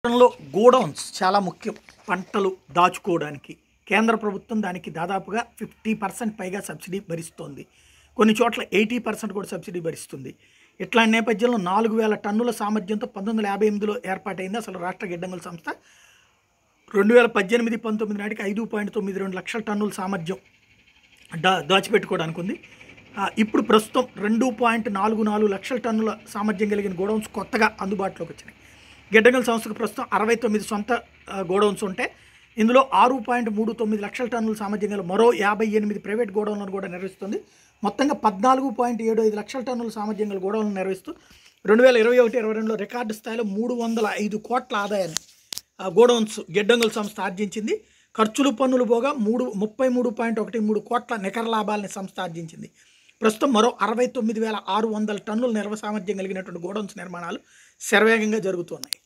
రాష్ట్రంలో గోడౌన్స్ చాలా ముఖ్యం పంటలు దాచుకోవడానికి కేంద్ర ప్రభుత్వం దానికి దాదాపుగా ఫిఫ్టీ పర్సెంట్ పైగా సబ్సిడీ భరిస్తోంది కొన్ని చోట్ల ఎయిటీ పర్సెంట్ కూడా సబ్సిడీ భరిస్తుంది ఇట్లాంటి నేపథ్యంలో నాలుగు వేల టన్నుల సామర్థ్యంతో పంతొమ్మిది వందల యాభై ఎనిమిదిలో ఏర్పాటైంది అసలు రాష్ట్ర గిడ్డంగుల సంస్థ రెండు వేల పద్దెనిమిది పంతొమ్మిది నాటికి ఐదు పాయింట్ తొమ్మిది రెండు లక్షల టన్నుల సామర్థ్యం దా దాచిపెట్టుకోవడానికి ఉంది ఆ, ఇప్పుడు ప్రస్తుతం రెండు పాయింట్ నాలుగు నాలుగు లక్షల టన్నుల సామర్థ్యం కలిగిన గోడౌన్స్ కొత్తగా అందుబాటులోకి వచ్చినాయి గిడ్డంగుల సంస్థకు ప్రస్తుతం అరవై తొమ్మిది సొంత ఆ, గోడౌన్స్ ఉంటే ఇందులో ఆరు పాయింట్ మూడు తొమ్మిది లక్షల టన్నుల సామర్థ్యం గల మరో యాభై ఎనిమిది ప్రైవేట్ గోడౌన్లను కూడా నిర్వహిస్తుంది మొత్తంగా పద్నాలుగు పాయింట్ ఏడు ఐదు లక్షల టన్నుల సామర్థ్యం గల గోడౌన్లను నిర్వహిస్తూ రెండు వేల ఇరవై ఒకటి ఇరవై రెండులో రికార్డు స్థాయిలో మూడు వందల ఐదు కోట్ల ఆదాయాన్ని ఆ గోడౌన్స్ గిడ్డంగుల సంస్థ ఆర్జించింది ఖర్చులు పన్నులు పోగా మూడు ముప్పై మూడు పాయింట్ ఒకటి మూడు కోట్ల నికర లాభాలని సంస్థ ఆర్జించింది ప్రస్తుతం మరో అరవై తొమ్మిది వేల ఆరు వందల టన్నుల నిల్వ సామర్థ్యం కలిగినటువంటి గోడౌన్స్ నిర్మాణాలు శరవేగంగా జరుగుతున్నాయి